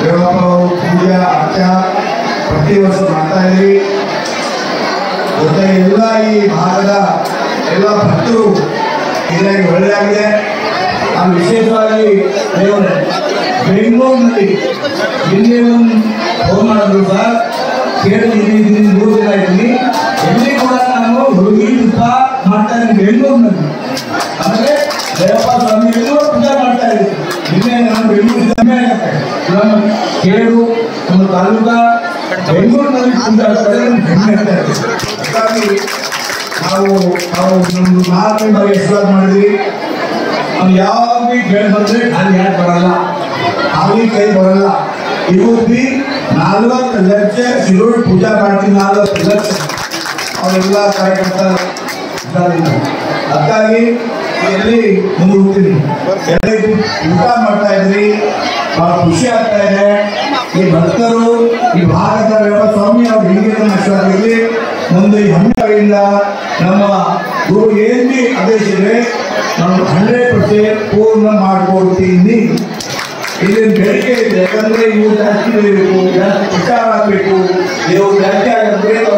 ದೇವಪ್ಪ ಪೂಜಾ ಅರ್ಚ ಪ್ರತಿ ವರ್ಷ ಮಾಡ್ತಾ ಇದ್ವಿ ಜೊತೆಗೆ ಎಲ್ಲ ಈ ಭಾಗದ ಎಲ್ಲ ಭಕ್ತರು ಇದರಾಗಿ ಒಳ್ಳೆಯದಾಗಿದೆ ನಾನು ವಿಶೇಷವಾಗಿ ದೇವರೇ ಬೆಂಗಳೂರಿನಲ್ಲಿ ನಿನ್ನೆ ಒಂದು ಫೋನ್ ಮಾಡಿದ್ರು ಸರ್ ಕೇಳಿದ್ದೀನಿ ಇದೀನಿ ಮೂರು ದಿನ ಇದ್ದೀನಿ ಎಲ್ಲಿ ಕೂಡ ನಾನು ಹುಡುಗಿ ತುಪ್ಪ ಮಾಡ್ತಾ ಇದ್ದೀನಿ ಬೆಂಗಳೂರಿನಲ್ಲಿ ಅಂದರೆ ದೇವಪ್ಪ ಸ್ವಾಮಿ ಎಲ್ಲರೂ ಪೂಜೆ ಮಾಡ್ತಾ ಇದ್ದೀನಿ ನಿನ್ನೆ ನಾನು ಬೆಂಗಳೂರು ಕಮ್ಮಿ ಆಗುತ್ತೆ ನಮ್ಮ ಕೇಳು ನಮ್ಮ ತಾಲೂಕ ಬೆಂಗಳೂರಿನಲ್ಲಿ ಪೂಜೆ ಆಗ್ತಾ ಇದೆ ನಮ್ಗೆ ಹೆಮ್ಮೆ ಆಗ್ತಾ ಇದೆ ಹಾಗಾಗಿ ನಾವು ನಾವು ನಮ್ದು ನಾಲ್ಕು ಬಾರಿ ಹೆಸರು ಮಾಡಿದ್ವಿ ನಾವು ಯಾವಾಗ ಕೇಳಿ ಬಂದ್ರೆ ಖಾಲಿ ಯಾಕೆ ಬರಲ್ಲ ಖಾಲಿ ಕೈ ಬರಲ್ಲ ಇವತ್ತಿ ನಾಲ್ವತ್ತು ಲಕ್ಷ ಶಿರೋಡ್ ಪೂಜಾ ಮಾಡ್ತೀನಿ ನಾಲ್ವತ್ತು ಲಕ್ಷ ಅವರೆಲ್ಲ ಕಾರ್ಯಕರ್ತ ಇದ್ದಾರೆ. ಅದಕ್ಕಾಗಿ ಎಲ್ಲಿ ಮುಂದೂಡ್ತೀನಿ ಎಲ್ಲಿ ಊಟ ಮಾಡ್ತಾ ಇದ್ರಿ ಬಹಳ ಖುಷಿ ಆಗ್ತಾ ಇದೆ ಈ ಭಕ್ತರು ಈ ಭಾರತ ವ್ಯವಹಾರ ಸ್ವಾಮಿ ಅವ್ರ ಹಿಂಗೆ ನಷ್ಟವಾಗಿರಲಿ ಮುಂದೆ ಈ ಹಮ್ಮಿಯಿಂದ ನಮ್ಮ ಗುರು ಏನ್ ಬಿ ಆದೇಶ ಇದೆ ನಾವು ಹಂಡ್ರೆಡ್ ಪರ್ಸೆಂಟ್ ಪೂರ್ಣ ಮಾಡ್ಕೊಡ್ತೀನಿ ಇಲ್ಲಿ ಬೇಡಿಕೆ ಇದೆ ಯಾಕಂದ್ರೆ ಇವು ಜಾಸ್ತಿ ಬೇಕು ಜಾಸ್ತಿ ವಿಚಾರ ಆಗಬೇಕು ಇವು ಜಾಸ್ತಿ ಆಗಂದ್ರೆ